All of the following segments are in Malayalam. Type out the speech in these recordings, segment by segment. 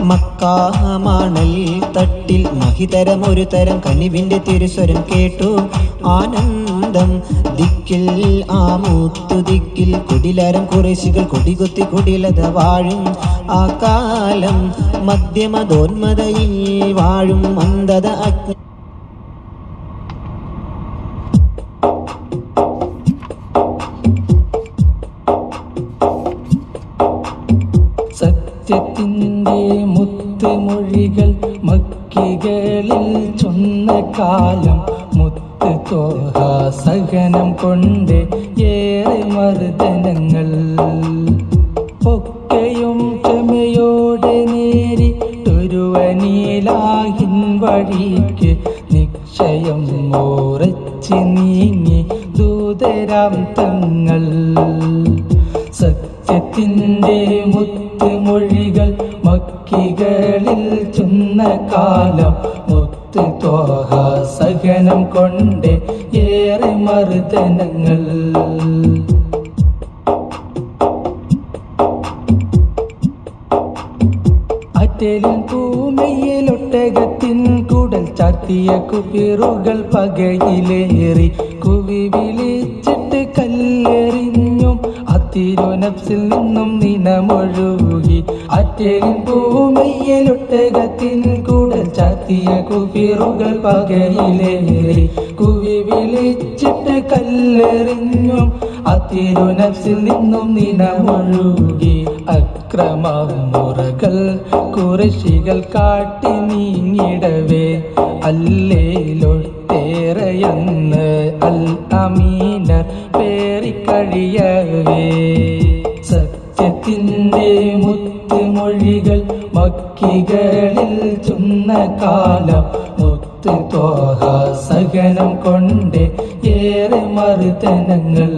മക്കാമണൽ തട്ടിൽ മഹിതരം ഒരു തരം കനിവിന്റെ തിരുസ്വരം കേട്ടു ആനന്ദം ദിക്കിൽ ആ മൂത്തു ദിക്കിൽ കുടിലരം കുറേശികൾ കൊടികൊത്തി കുടിലത വാഴും ആ കാലം മധ്യമതോന്മതയിൽ വാഴും മന്ദത അഗ്നി സത്യത്തിൻ്റെ മുത്തുമൊഴികൾ മക്കികളിൽ ചൊന്ന കാലം മുത്ത് തോഹ സഹനം കൊണ്ട് ഏറെ മർദ്ദനങ്ങൾ ഒക്കെയും ക്ഷമയോടെ നേരിട്ടൊരുവനീലാഹിൻ വഴിക്ക് നിക്ഷയം മോറച്ച് നീങ്ങി ദൂതരാം തങ്ങൾ സത്യത്തിൻ്റെ മുത്തുമൊഴികൾ മക്കികളിൽ ചൊന്ന കാലം മുത്ത് തോഹ സഹനം കൊണ്ട് ഏറെ മർദ്ദനങ്ങൾ അറ്റലിൽ പൂമയിലൊട്ടകത്തിൻ കുടൽ ചാർത്തിയ കുപ്പിറുകൾ പകയിലേറി കുവി വിളിച്ചിട്ട് കല്ലെറിഞ്ഞും അതിരുനപ്സിൽ നിന്നും നിനമൊഴുകി അറ്റലിൻ പൂമയിലൊട്ടകത്തിൻ കുടൽ ചാർത്തിയ കുപ്പിറുകൾ പകയിലേറി കുവി വിളിച്ചിട്ട് കല്ലെറിഞ്ഞും അതിരുനപ്സിൽ നിന്നും നിനമൊഴുകി അക്രമമുറകൾ കുറശികൾ കാട്ടി നീങ്ങിടവേ അല്ലേലൊട്ടേറെയെന്ന് അൽ അമീനർ പേറിക്കഴിയവേ സത്യത്തിൻ്റെ മുത്തുമൊഴികൾ മക്കികളിൽ ചൊന്ന കാലം മുത്ത് തോഹ സഹനം കൊണ്ട് ഏറെ മർദ്ദനങ്ങൾ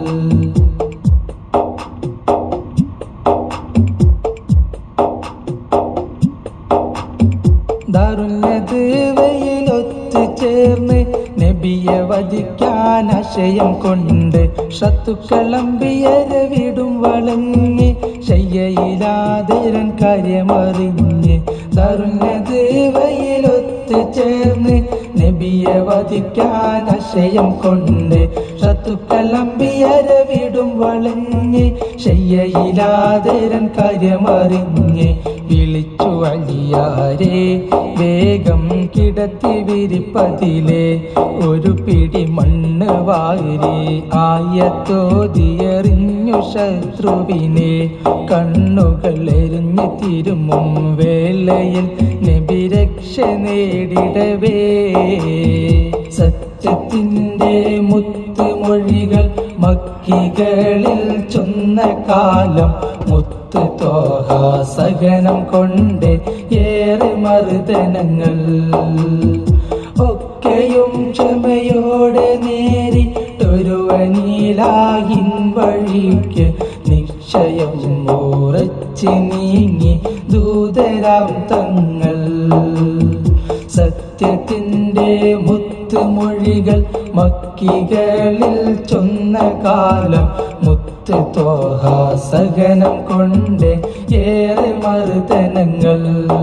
ദാരുന്നത് വെയിലൊത്തു ചേർന്ന് നബിയെ വധിക്കാൻ ആശയം കൊണ്ട് ശത്രുക്കളമ്പിയരവിടും വളഞ്ഞ് ശയ്യയിലാതിരൻ കാര്യമറിഞ്ഞ് ദാരുന്നത് വെയിലൊത്തു ചേർന്ന് നബിയെ വധിക്കാൻ ആശയം കൊണ്ട് ശത്രുക്കളമ്പിയരവിടും വളഞ്ഞ് ശയ്യയിലാതിരൻ കാര്യമറിഞ്ഞ് വിളിച്ചു അലിയാരെ വേഗം കിടത്തി വിരിപ്പതിലെ ഒരു പിടി മണ്ണ് വാരി ആയത്തോതിയെറിഞ്ഞു ശത്രുവിനെ കണ്ണുകൾ എരിഞ്ഞു തിരുമും വേളയിൽ നബി രക്ഷ നേടിടവേ സത്യത്തിൻ്റെ മുത്തുമൊഴികൾ മക്കികളിൽ ചൊന്ന കാലം മുത്ത് തോഹ സഹനം കൊണ്ട് ഏറെ മർദ്ദനങ്ങൾ ഒക്കെയും ക്ഷമയോടെ നേരിട്ടൊരുവനീലാഹിൻ വഴിക്ക് നിക്ഷയം ഉറച്ച് നീങ്ങി ദൂതരാം തങ്ങൾ സത്യത്തിൻ്റെ മുത്തുമൊഴികൾ മക്കികളിൽ ചൊന്ന കാലം മുത്ത് തോഹ സഹനം കൊണ്ട് ഏറെ മർദ്ദനങ്ങൾ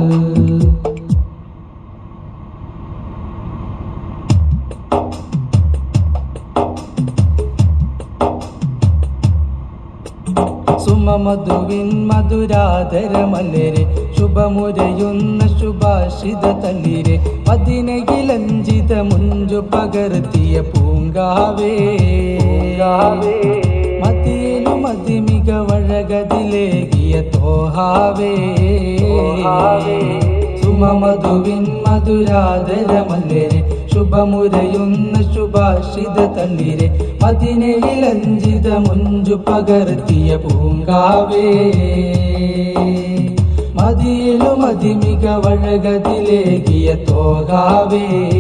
സുമമധുവിൻ മധുരാധര മലരെ ശുഭമുരയുന്ന ശുഭാഷിത തളിരെ പതിനകിലഞ്ചിത മുഞ്ചു പകർത്തിയ പൂങ്കാവേ മതിയിലു മതിമിക വഴകതിലേകിയ തോഹാവേ സുമമധുവിൻ മധുരാധര മലരെ ശുഭമുരയുന്ന ശുഭാഷിത തളിരെ പതിനേഴിലഞ്ചിത മുഞ്ചു പകർത്തിയ പൂങ്കാവേ മതിയിലു മതിമിക വഴകതിലേകിയ തോകാവേ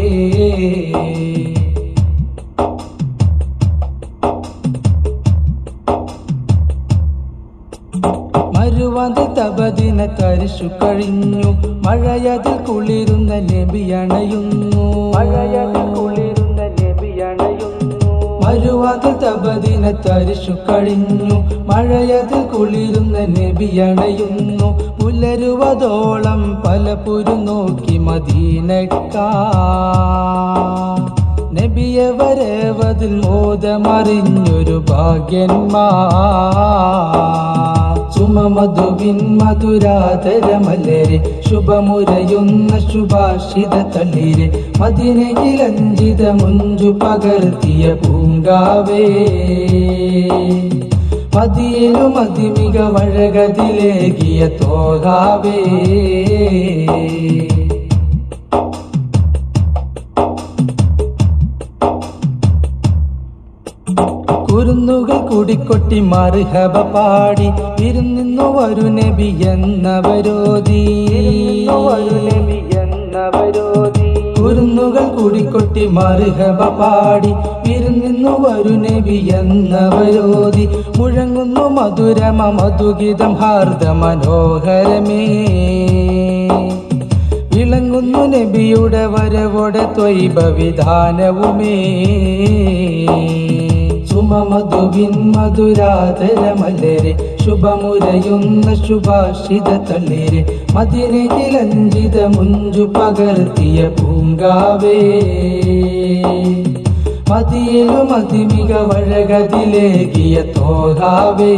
മരുവതിൽ തപദിന തരിശു കഴിഞ്ഞു മഴയതിൽ കുളിരുന്ന നബിയണയുന്നു മഴയതിൽ കുളിരുന്ന നബിയണയുന്നു മരുവാതിൽ തപദിന തരിശു കഴിഞ്ഞു മഴയതിൽ കുളിരുന്ന നബിയണയുന്നു പുലരുവതോളം പലപുരു നോക്കി മദീനക്കാ നബിയെ വരവതിൽ മോദമറിഞ്ഞൊരു ഭാഗ്യന്മാ സുമമധുവിൻ മധുരാതരമലരെ ശുഭമുരയുന്ന ശുഭാഷിത തളിരെ മദിനയിലഞ്ചിത മുഞ്ചു പകർത്തിയ പൂങ്കാവേ മതിയിലു മതിമിക വഴകതിലേകിയ തോകാവേ കുരുന്നുകൾ കൂടിക്കൊട്ടി മറുഹബ പാടി ഇരുന്നു വരു നബി എന്നവരോധി കുരുന്നുകൾ കൂടിക്കൊട്ടി മറുഹബ പാടി ഇരുന്നു വരു നബി എന്നവരോധി മുഴങ്ങുന്നു മധുരമ മധുഗീതം ഹാർദ മനോഹരമേ വിളങ്ങുന്നു നബിയുടെ വരവോടെ ത്വൈബ വിധാനവുമേ സുമമധുവിൻ മധുരാതരമലരെ ശുഭമുരയുന്ന ശുഭാഷിത തളിരെ മതിരകിലഞ്ചിത മുഞ്ചു പകർത്തിയ പൂങ്കാവേ മതിയിലു മതിമിക വഴകതിലേകിയ തോകാവേ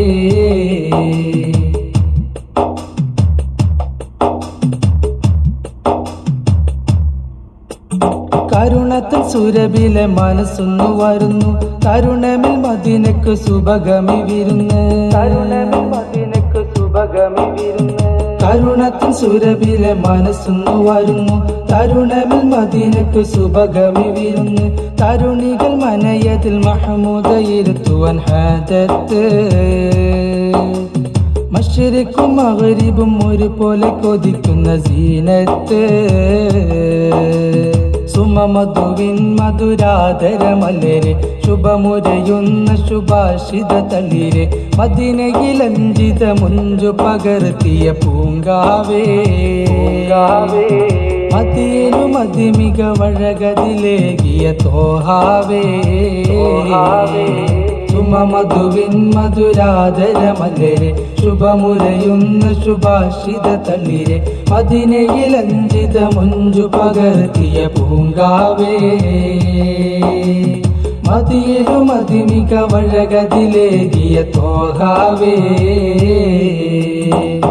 കരുണത്തിൽ സുരഭിലെ മനസ്സൊന്നു വരുന്നു കരുണമിൽ മദിനക്ക് സുഭഗമി വിരുന്ന് കരുണമിൽ മദിനക്ക് സുഭഗമി വിരുന്ന് കരുണത്തിൽ സുരഭിലെ മനസ്സൊന്നു വരുന്നു തരുണമിൽ മദിനക്ക് സുഭഗമി വിരുന്ന് തരുണികൾ മനയതിൽ മഹമൂദ ഇരുത്തുവൻ ഹാജത്ത് മഷരിക്കും മകരിബും ഒരുപോലെ കൊതിക്കുന്ന സീനത്ത് സുമമധുവിൻ മധുരാധരമലരെ ശുഭമുരയുന്ന ശുഭാഷിത തളിരെ മദിനയിലഞ്ചിത മുഞ്ചു പകർത്തിയ പൂങ്കാവേ മതിയിലു മതിമിക വഴകതിലേകിയ തോഹാവേ സുമമധുവിൻ മധുരാധരമലരെ ശുഭമുരയുന്ന ശുഭാഷിത തളിരെ മദിനയിലഞ്ചിത മുഞ്ചു പകർത്തിയ പൂങ്കാവേ മതിയിലു മതിമിക വഴകതിലേകിയ തോഹാവേ